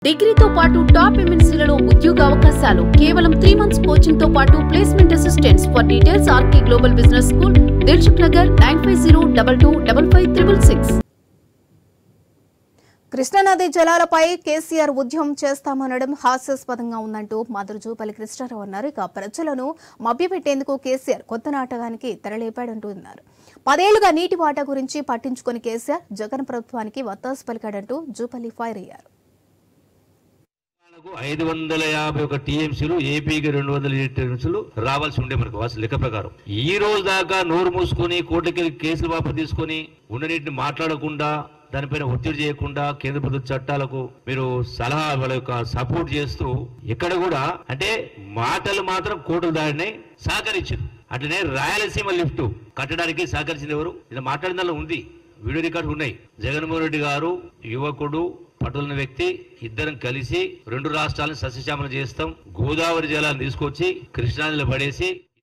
డిగ్రీతో పాటు టాప్ ఎంఎన్సీలలో ఉద్యోగ అవకాశాలు కేవలం త్రీ మంత్స్ కోచింగ్ తో పాటు placement assistants for details RK global business school Dilsukh Nagar nine five zero double two double five triple six కృష్ణానది జలాలపై కేసీఆర్ ఉద్యమం చేస్తామనడం హాస్యాస్పదంగా ఉందంటూ మధుర జూపల్లి కృష్ణారావు అన్నారు ఇక ప్రజలను మభ్యపెట్టేందుకు కేసీఆర్ కొత్త నాటకానికి తెరలేపాడంటూ ఉన్నారు పదేళ్లుగా నీటి వాటా గురించి పట్టించుకుని కేసీఆర్ జగన్ ప్రభుత్వానికి వత్తాసు పలికాడంటూ జూపల్లి ఫైర్ అయ్యారు మనకు ఐదు వందల యాభై ఒక టీఎంసీలు ఏపీకి రెండు వందల టీఎంసీలు రావాల్సి ఉండే మనకు వాసు లెక్క ప్రకారం ఈ రోజు దాకా నోరు మూసుకొని కోర్టుకి కేసులు వాపసు తీసుకొని ఉండనీటిని మాట్లాడకుండా దానిపైన ఒత్తిడి చేయకుండా కేంద్ర ప్రభుత్వ చట్టాలకు మీరు సలహా వాళ్ళ యొక్క సపోర్ట్ చేస్తూ ఇక్కడ కూడా అంటే మాటలు మాత్రం కోర్టులు దాడినాయి సహకరించారు అట్లనే రాయలసీమ లిఫ్ట్ కట్టడానికి సహకరించింది ఎవరు ఇది మాట్లాడిన దానిలో ఉంది వీడియో రికార్డు ఉన్నాయి జగన్మోహన్ రెడ్డి గారు యువకుడు పట్టున్న వ్యక్తి ఇద్దరం కలిసి రెండు రాష్ట్రాలను సస్యశ్యామలం చేస్తాం గోదావరి జలాన్ని తీసుకొచ్చి కృష్ణానదిలో పడేసి